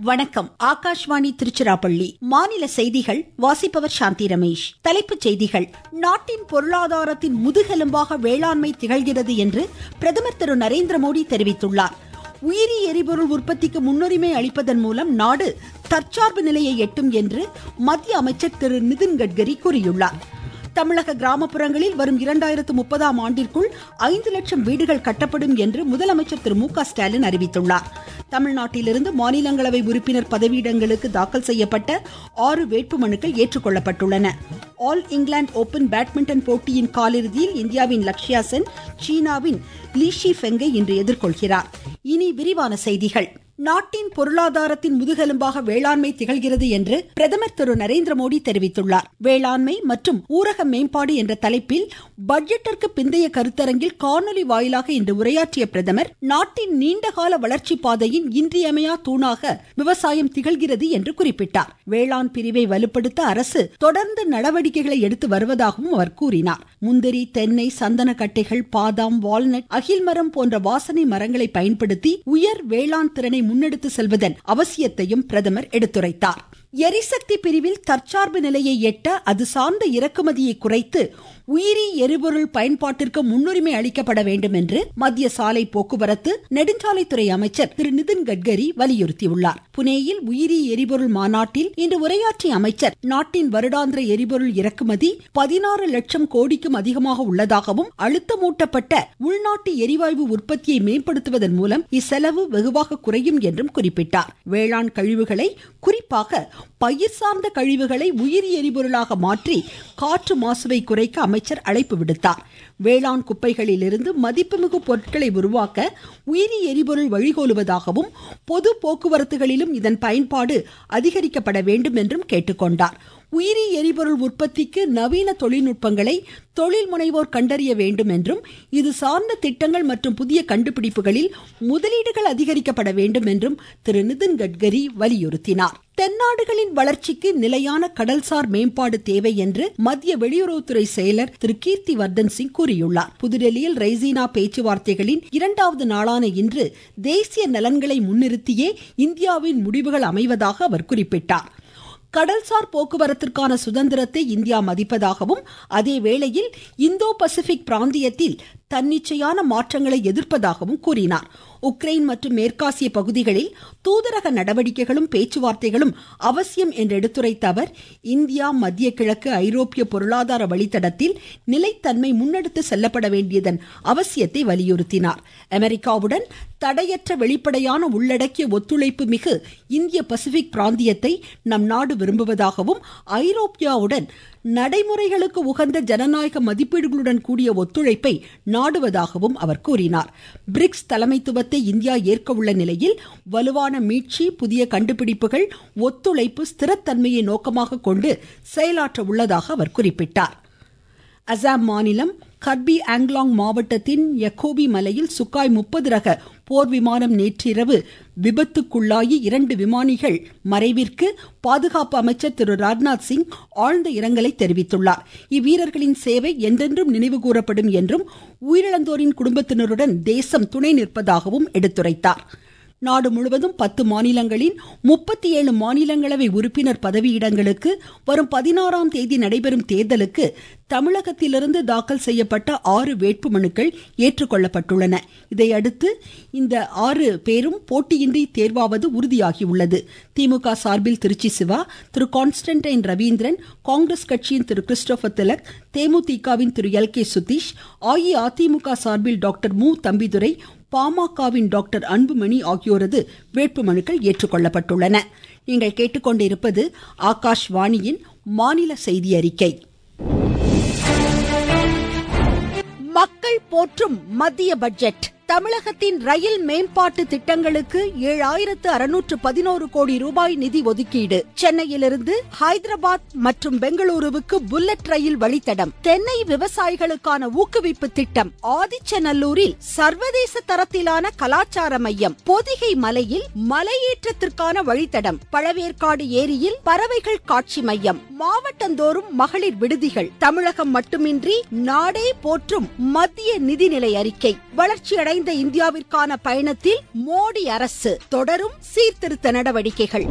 வணக்கம் ஆகாஷ்வாணி திருச்சிராப்பள்ளி மாநில செய்திகள் வாசிப்பவர் சாந்தி ரமேஷ் தலைப்புச் செய்திகள் நாட்டின் பொருளாதாரத்தின் முதுகெலும்பாக வேளாண்மை திகழ்கிறது என்று பிரதமர் திரு நரேந்திர மோடி தெரிவித்துள்ளார் உயிரி எரிபொருள் உற்பத்திக்கு முன்னுரிமை அளிப்பதன் மூலம் நாடு தற்சார்பு நிலையை எட்டும் என்று மத்திய அமைச்சர் திரு நிதின் கட்கரி கூறியுள்ளார் தமிழக கிராமப்புறங்களில் வரும் இரண்டாயிரத்து முப்பதாம் ஆண்டிற்குள் ஐந்து லட்சம் வீடுகள் கட்டப்படும் என்று முதலமைச்சர் திரு மு க ஸ்டாலின் அறிவித்துள்ளார் தமிழ்நாட்டிலிருந்து மாநிலங்களவை உறுப்பினர் பதவியிடங்களுக்கு தாக்கல் செய்யப்பட்ட ஆறு வேட்புமனுக்கள் ஏற்றுக்கொள்ளப்பட்டுள்ளன ஆல் இங்கிலாந்து ஓபன் பேட்மிண்டன் போட்டியின் காலிறுதியில் இந்தியாவின் லக்ஷ்யா சென் சீனாவின் லீஷி ஃபெங்கை இன்று எதிர்கொள்கிறார் இனி விரிவான செய்திகள் நாட்டின் பொருளாதாரத்தின் முதுகெலும்பாக வேளாண்மை திகழ்கிறது என்று பிரதமர் திரு நரேந்திர மோடி தெரிவித்துள்ளார் வேளாண்மை மற்றும் ஊரக மேம்பாடு என்ற தலைப்பில் பட்ஜெட்டிற்கு பிந்தைய கருத்தரங்கில் காணொலி வாயிலாக இன்று உரையாற்றிய பிரதமர் நாட்டின் நீண்டகால வளர்ச்சி பாதையின் இன்றியமையா தூணாக விவசாயம் திகழ்கிறது என்று குறிப்பிட்டார் வேளாண் பிரிவை வலுப்படுத்த அரசு தொடர்ந்து நடவடிக்கைகளை எடுத்து வருவதாகவும் அவர் கூறினார் முந்திரி தென்னை சந்தன கட்டைகள் பாதாம் வால்நட் அகில்மரம் போன்ற வாசனை மரங்களை பயன்படுத்தி உயர் வேளாண் திறனை முன்னெடுத்து செல்வதன் அவசியத்தையும் பிரதமர் எடுத்துரைத்தார் எரிசக்தி பிரிவில் தற்சார்பு நிலையை எட்ட அது சார்ந்த இறக்குமதியை குறைத்து உயிரி எரிபொருள் பயன்பாட்டிற்கு முன்னுரிமை அளிக்கப்பட வேண்டும் என்று மத்திய சாலை போக்குவரத்து நெடுஞ்சாலைத்துறை அமைச்சர் திரு நிதின் கட்கரி வலியுறுத்தியுள்ளார் புனேயில் உயிரி எரிபொருள் மாநாட்டில் இன்று உரையாற்றிய அமைச்சர் நாட்டின் வருடாந்திர எரிபொருள் இறக்குமதி பதினாறு லட்சம் கோடிக்கும் அதிகமாக உள்ளதாகவும் அழுத்தமூட்டப்பட்ட உள்நாட்டு எரிவாயு உற்பத்தியை மேம்படுத்துவதன் மூலம் இச்செலவு வெகுவாக குறையும் என்றும் குறிப்பிட்டார் வேளாண் கழிவுகளை குறிப்பாக பயிர் சார்ந்த கழிவுகளை உயிரி எரிபொருளாக மாற்றி காற்று மாசுவை குறைக்க அமைச்சர் அழைப்பு விடுத்தார் வேளாண் குப்பைகளிலிருந்து மதிப்புமிகு பொருட்களை உருவாக்க உயிரி எரிபொருள் வழிகோலுவதாகவும் பொது போக்குவரத்துகளிலும் இதன் பயன்பாடு அதிகரிக்கப்பட வேண்டும் என்றும் கேட்டுக்கொண்டார் உயிரி எரிபொருள் உற்பத்திக்கு நவீன தொழில்நுட்பங்களை தொழில் முனைவோர் கண்டறிய வேண்டும் என்றும் இது சார்ந்த திட்டங்கள் மற்றும் புதிய கண்டுபிடிப்புகளில் முதலீடுகள் அதிகரிக்கப்பட வேண்டும் என்றும் திரு நிதின் கட்கரி வலியுறுத்தினார் தென்னாடுகளின் வளர்ச்சிக்கு நிலையான கடல்சார் மேம்பாடு தேவை என்று மத்திய வெளியுறவுத்துறை செயலர் திரு கீர்த்தி வர்தன் சிங் கூறியுள்ளார் புதுடெல்லியில் ரெய்சீனா பேச்சுவார்த்தைகளின் இரண்டாவது நாளான இன்று தேசிய நலன்களை முன்னிறுத்தியே இந்தியாவின் முடிவுகள் அமைவதாக அவர் குறிப்பிட்டார் கடல்சார் போக்குவரத்திற்கான சுதந்திரத்தை இந்தியா மதிப்பதாகவும் அதே வேளையில் இந்தோ பசிபிக் பிராந்தியத்தில் தன்னிச்சையான மாற்றங்களை எதிர்ப்பதாகவும் கூறினார் உக்ரைன் மற்றும் மேற்காசிய பகுதிகளில் தூதரக நடவடிக்கைகளும் பேச்சுவார்த்தைகளும் அவசியம் என்று எடுத்துரைத்த அவர் இந்தியா மத்திய கிழக்கு ஐரோப்பிய பொருளாதார வழித்தடத்தில் நிலைத்தன்மை முன்னெடுத்து செல்லப்பட வேண்டியதன் அவசியத்தை வலியுறுத்தினார் அமெரிக்காவுடன் தடையற்ற வெளிப்படையான உள்ளடக்கிய ஒத்துழைப்பு மிகு இந்திய பசிபிக் பிராந்தியத்தை நம் நாடு விரும்புவதாகவும் ஐரோப்பியாவுடன் நடைமுறைகளுக்கு உகந்த ஜனநாயக மதிப்பீடுகளுடன் கூடிய ஒத்துழைப்பை நாடுவதாகவும் அவர் கூறினார் பிரிக்ஸ் தலைமைத்துவத்தை இந்தியா ஏற்க உள்ள நிலையில் வலுவான மீட்சி புதிய கண்டுபிடிப்புகள் ஒத்துழைப்பு ஸ்திரத்தன்மையை நோக்கமாக கொண்டு செயலாற்ற உள்ளதாக அவர் குறிப்பிட்டார் அசாம் மாநிலம் கர்பி ஆங்லாங் மாவட்டத்தின் யக்கோபி மலையில் சுக்காய் முப்பது ரக போர் விமானம் நேற்றிரவு விபத்துக்குள்ளாகி இரண்டு விமானிகள் மறைவிற்கு பாதுகாப்பு அமைச்சர் திரு ராஜ்நாத் சிங் ஆழ்ந்த இரங்கலை தெரிவித்துள்ளார் இவ்வீரர்களின் சேவை என்றென்றும் நினைவு கூறப்படும் என்றும் உயிரிழந்தோரின் குடும்பத்தினருடன் தேசம் துணை நிற்பதாகவும் எடுத்துரைத்தார் நாடு முழுவதும் பத்து மாநிலங்களின் முப்பத்தி ஏழு மாநிலங்களவை உறுப்பினர் பதவியிடங்களுக்கு வரும் பதினாறாம் தேதி நடைபெறும் தேர்தலுக்கு தமிழகத்திலிருந்து தாக்கல் செய்யப்பட்ட ஆறு வேட்புமனுக்கள் ஏற்றுக்கொள்ளப்பட்டுள்ளன இதையடுத்து இந்த ஆறு பேரும் போட்டியின்றி தேர்வாவது உறுதியாகியுள்ளது திமுக சார்பில் திருச்சி சிவா திரு கான்ஸ்டன்டைன் ரவீந்திரன் காங்கிரஸ் கட்சியின் திரு கிறிஸ்டோபர் திலக் தேமுதிகவின் திரு எல் கே சுதீஷ் அஇஅதிமுக சார்பில் டாக்டர் மு தம்பிதுரை பாமகவின் டாக்டர் அன்புமணி ஆகியோரது வேட்புமனுக்கள் ஏற்றுக்கொள்ளப்பட்டுள்ளன நீங்கள் கேட்டுக்கொண்டிருப்பது ஆகாஷ்வாணியின் மாநில செய்தி அறிக்கை மக்கள் போற்றும் மத்திய பட்ஜெட் தமிழகத்தின் ரயில் மேம்பாட்டு திட்டங்களுக்கு ஏழாயிரத்து அறுநூற்று பதினோரு கோடி ரூபாய் நிதி ஒதுக்கீடு சென்னையிலிருந்து ஹைதராபாத் மற்றும் பெங்களூருவுக்கு புல்லட் ரயில் வழித்தடம் தென்னை விவசாயிகளுக்கான ஊக்குவிப்பு திட்டம் ஆதிச்சநல்லூரில் சர்வதேச தரத்திலான கலாச்சார மையம் பொதிகை மலையில் மலையேற்றத்திற்கான வழித்தடம் பழவேற்காடு ஏரியில் பறவைகள் காட்சி மையம் மாவட்டந்தோறும் மகளிர் விடுதிகள் தமிழகம் மட்டுமின்றி நாடே போற்றும் மத்திய நிதிநிலை அறிக்கை வளர்ச்சியடைந்த வளர்ச்சியடைந்த இந்தியாவிற்கான பயணத்தில் மோடி அரசு தொடரும் சீர்திருத்த நடவடிக்கைகள்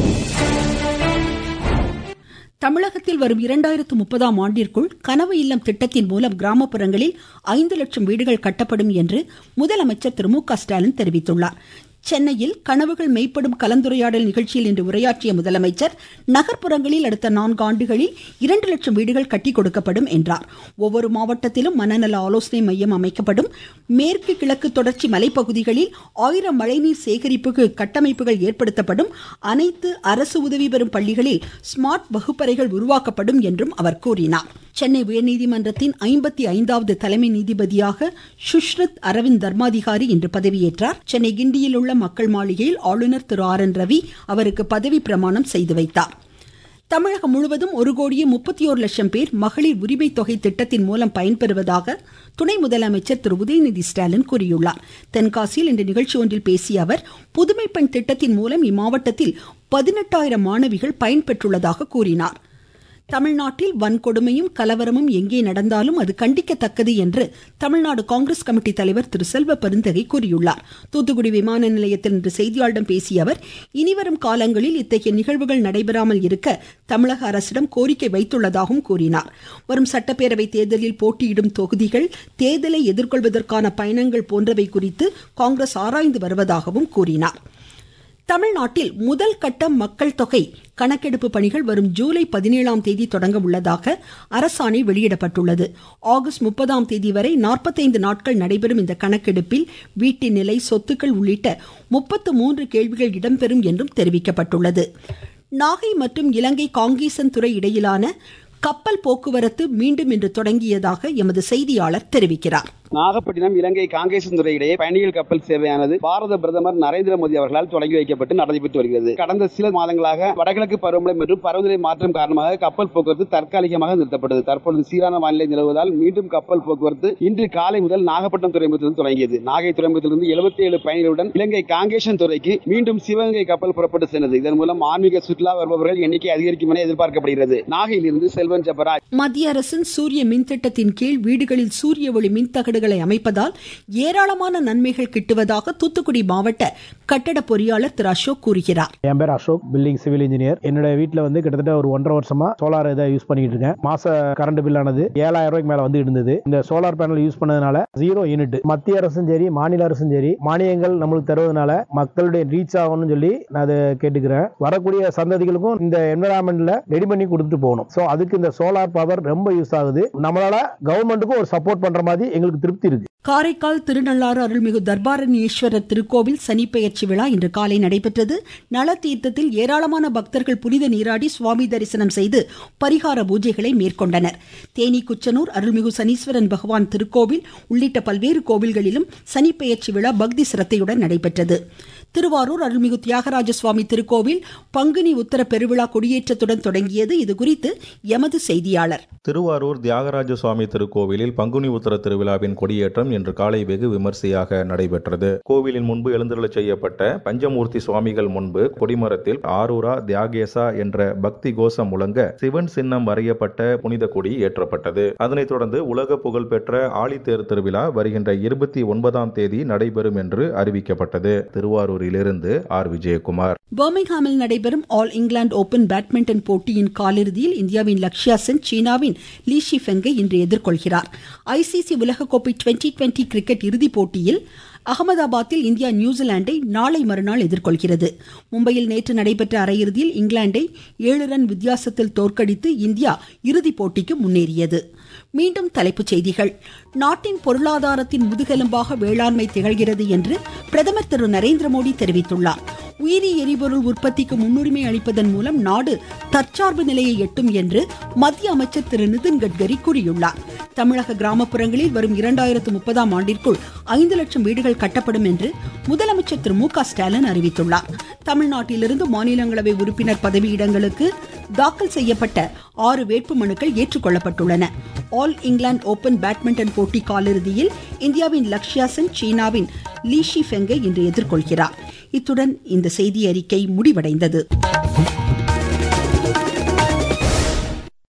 தமிழகத்தில் வரும் இரண்டாயிரத்து முப்பதாம் ஆண்டிற்குள் கனவு இல்லம் திட்டத்தின் மூலம் கிராமப்புறங்களில் ஐந்து லட்சம் வீடுகள் கட்டப்படும் என்று முதலமைச்சர் திரு மு க ஸ்டாலின் தெரிவித்துள்ளார் சென்னையில் கனவுகள் மெய்ப்படும் கலந்துரையாடல் நிகழ்ச்சியில் இன்று உரையாற்றிய முதலமைச்சர் நகர்ப்புறங்களில் அடுத்த நான்கு ஆண்டுகளில் இரண்டு லட்சம் வீடுகள் கட்டி கொடுக்கப்படும் என்றார் ஒவ்வொரு மாவட்டத்திலும் மனநல ஆலோசனை மையம் அமைக்கப்படும் மேற்கு கிழக்கு தொடர்ச்சி மலைப்பகுதிகளில் ஆயிரம் மழைநீர் சேகரிப்புக்கு கட்டமைப்புகள் ஏற்படுத்தப்படும் அனைத்து அரசு உதவி பெறும் பள்ளிகளில் ஸ்மார்ட் வகுப்பறைகள் உருவாக்கப்படும் என்றும் அவர் கூறினார் சென்னை உயர்நீதிமன்றத்தின் ஐம்பத்தி ஐந்தாவது தலைமை நீதிபதியாக சுஷ்ருத் அரவிந்த் தர்மாதிகாரி இன்று பதவியேற்றார் சென்னை கிண்டியில் உள்ள மக்கள் மாளிகையில் ஆளுநர் திரு ஆர் என் ரவி அவருக்கு பதவி பிரமாணம் செய்து வைத்தார் தமிழகம் முழுவதும் ஒரு கோடியே முப்பத்தி ஓரு லட்சம் பேர் மகளிர் உரிமை தொகை திட்டத்தின் மூலம் பயன்பெறுவதாக துணை முதலமைச்சர் திரு உதயநிதி ஸ்டாலின் கூறியுள்ளார் தென்காசியில் இன்று நிகழ்ச்சி ஒன்றில் பேசிய அவர் புதுமை பெண் திட்டத்தின் மூலம் இம்மாவட்டத்தில் பதினெட்டாயிரம் மாணவிகள் பயன்பெற்றுள்ளதாக கூறினார் தமிழ்நாட்டில் வன்கொடுமையும் கலவரமும் எங்கே நடந்தாலும் அது கண்டிக்கத்தக்கது என்று தமிழ்நாடு காங்கிரஸ் கமிட்டி தலைவர் திரு செல்வ பெருந்தகை கூறியுள்ளார் தூத்துக்குடி விமான நிலையத்தில் இன்று செய்தியாளர்களிடம் பேசிய அவர் இனிவரும் காலங்களில் இத்தகைய நிகழ்வுகள் நடைபெறாமல் இருக்க தமிழக அரசிடம் கோரிக்கை வைத்துள்ளதாகவும் கூறினார் வரும் சட்டப்பேரவை தேர்தலில் போட்டியிடும் தொகுதிகள் தேர்தலை எதிர்கொள்வதற்கான பயணங்கள் போன்றவை குறித்து காங்கிரஸ் ஆராய்ந்து வருவதாகவும் கூறினார் தமிழ்நாட்டில் முதல் கட்ட மக்கள் தொகை கணக்கெடுப்பு பணிகள் வரும் ஜூலை பதினேழாம் தேதி தொடங்க உள்ளதாக அரசாணை வெளியிடப்பட்டுள்ளது ஆகஸ்ட் முப்பதாம் தேதி வரை நாற்பத்தைந்து நாட்கள் நடைபெறும் இந்த கணக்கெடுப்பில் வீட்டின் நிலை சொத்துக்கள் உள்ளிட்ட முப்பத்து மூன்று கேள்விகள் இடம்பெறும் என்றும் தெரிவிக்கப்பட்டுள்ளது நாகை மற்றும் இலங்கை காங்கேசன் துறை இடையிலான கப்பல் போக்குவரத்து மீண்டும் இன்று தொடங்கியதாக எமது செய்தியாளர் தெரிவிக்கிறார் நாகப்பட்டினம் இலங்கை காங்கேசன்துறை இடையே பயணிகள் கப்பல் சேவையானது பாரத பிரதமர் நரேந்திர மோடி அவர்களால் தொடங்கி வைக்கப்பட்டு நடைபெற்று வருகிறது கடந்த சில மாதங்களாக வடகிழக்கு பருவமழை மற்றும் பருவநிலை மாற்றம் காரணமாக கப்பல் போக்குவரத்து தற்காலிகமாக நிறுத்தப்பட்டது தற்பொழுது சீரான வானிலை நிலவுவதால் மீண்டும் கப்பல் போக்குவரத்து இன்று காலை முதல் நாகப்பட்டினம் துறைமுகத்திலிருந்து தொடங்கியது நாகை துறைமுகத்திலிருந்து எழுபத்தி ஏழு பயணிகளுடன் இலங்கை காங்கேசன் துறைக்கு மீண்டும் சிவகங்கை கப்பல் புறப்பட்டு சென்றது இதன் மூலம் ஆன்மீக சுற்றுலா வருபவர்கள் எண்ணிக்கை அதிகரிக்கும் என எதிர்பார்க்கப்படுகிறது நாகையிலிருந்து செல்வன் ஜபராஜ் மத்திய அரசின் சூரிய மின் திட்டத்தின் கீழ் வீடுகளில் சூரிய ஒளி மின் தகடுகளை அமைப்பதால் ஏராளமான நன்மைகள் கிட்டுவதாக தூத்துக்குடி மாவட்ட கட்டட பொறியாளர் திரு அசோக் கூறுகிறார் என் பேர் அசோக் பில்டிங் சிவில் இன்ஜினியர் என்னோட வீட்டில் வந்து கிட்டத்தட்ட ஒரு ஒன்றரை வருஷமா சோலார் இதை யூஸ் பண்ணிட்டு இருக்கேன் மாச கரண்ட் பில் ஆனது ஏழாயிரம் ரூபாய்க்கு மேல வந்து இருந்தது இந்த சோலார் பேனல் யூஸ் பண்ணதுனால ஜீரோ யூனிட் மத்திய அரசும் சரி மாநில அரசும் சரி மானியங்கள் நம்மளுக்கு தருவதனால மக்களுடைய ரீச் ஆகணும்னு சொல்லி நான் அதை கேட்டுக்கிறேன் வரக்கூடிய சந்ததிகளுக்கும் இந்த என்விரான்மெண்ட்ல ரெடி பண்ணி கொடுத்துட்டு போகணும் ஸோ அதுக்கு இந்த சோலார் பவர் ரொம்ப யூஸ் ஆகுது நம்மளால கவர்மெண்ட்டுக்கும் ஒரு சப்போர்ட் பண்ற மாதிரி எங்களுக்கு திருப்தி இருக்கு காரைக்கால் திருநள்ளாறு அருள்மிகு தர்பாரண்யேஸ்வரர் திருக்கோவில் சனிப்பெயர்ச்சி விழா இன்று காலை நடைபெற்றது நல தீர்த்தத்தில் ஏராளமான பக்தர்கள் புனித நீராடி சுவாமி தரிசனம் செய்து பரிகார பூஜைகளை மேற்கொண்டனர் தேனி குச்சனூர் அருள்மிகு சனீஸ்வரன் பகவான் திருக்கோவில் உள்ளிட்ட பல்வேறு கோவில்களிலும் சனிப்பெயர்ச்சி விழா பக்தி சிரத்தையுடன் நடைபெற்றது திருவாரூர் அருள்மிகு தியாகராஜ சுவாமி திருக்கோவில் பங்குனி உத்தர பெருவிழா கொடியேற்றத்துடன் தொடங்கியது இதுகுறித்து எமது செய்தியாளர் திருவாரூர் தியாகராஜ சுவாமி திருக்கோவிலில் பங்குனி உத்தர திருவிழாவின் கொடியேற்றம் இன்று காலை வெகு விமர்சையாக நடைபெற்றது கோவிலின் முன்பு எழுந்தருளச் செய்யப்பட்ட பஞ்சமூர்த்தி சுவாமிகள் முன்பு கொடிமரத்தில் ஆரூரா தியாகேசா என்ற பக்தி கோஷம் முழங்க சிவன் சின்னம் வரையப்பட்ட புனித கொடி ஏற்றப்பட்டது அதனைத் தொடர்ந்து உலக புகழ்பெற்ற ஆழித்தேர் திருவிழா வருகின்ற இருபத்தி ஒன்பதாம் தேதி நடைபெறும் என்று அறிவிக்கப்பட்டது திருவாரூரிலிருந்து ஆர் விஜயகுமார் பர்மிங்ஹாமில் நடைபெறும் ஆல் இங்கிலாந்து ஓபன் பேட்மிண்டன் போட்டியின் காலிறுதியில் இந்தியாவின் லக்ஷ்யா சென் சீனாவின் லீ ஷிஃபெங்கை இன்று எதிர்கொள்கிறார் ஐசிசி உலகக்கோப்பை டுவெண்டி டுவெண்டி கிரிக்கெட் இறுதிப் போட்டியில் அகமதாபாத்தில் இந்தியா நியூசிலாந்தை நாளை மறுநாள் எதிர்கொள்கிறது மும்பையில் நேற்று நடைபெற்ற அரையிறுதியில் இங்கிலாந்தை ஏழு ரன் வித்தியாசத்தில் தோற்கடித்து இந்தியா இறுதிப் போட்டிக்கு முன்னேறியது மீண்டும் தலைப்புச் செய்திகள் நாட்டின் பொருளாதாரத்தின் முதுகெலும்பாக வேளாண்மை திகழ்கிறது என்று பிரதமர் திரு நரேந்திர மோடி தெரிவித்துள்ளார் உயிரி எரிபொருள் உற்பத்திக்கு முன்னுரிமை அளிப்பதன் மூலம் நாடு தற்சார்பு நிலையை எட்டும் என்று மத்திய அமைச்சர் திரு நிதின் கட்கரி கூறியுள்ளார் தமிழக கிராமப்புறங்களில் வரும் இரண்டாயிரத்து முப்பதாம் ஆண்டிற்குள் ஐந்து லட்சம் வீடுகள் கட்டப்படும் என்று முதலமைச்சர் திரு மு க ஸ்டாலின் அறிவித்துள்ளார் தமிழ்நாட்டிலிருந்து மாநிலங்களவை உறுப்பினர் பதவியிடங்களுக்கு தாக்கல் செய்யப்பட்ட ஆறு வேட்புமனுக்கள் ஏற்றுக்கொள்ளப்பட்டுள்ளன ஆல் இங்கிலாந்து ஓபன் பேட்மிண்டன் போட்டி காலிறுதியில் இந்தியாவின் லக்ஷ்யா சென் சீனாவின் லீஷி ஃபெங்கை இன்று எதிர்கொள்கிறார் இத்துடன் இந்த செய்தி அறிக்கை முடிவடைந்தது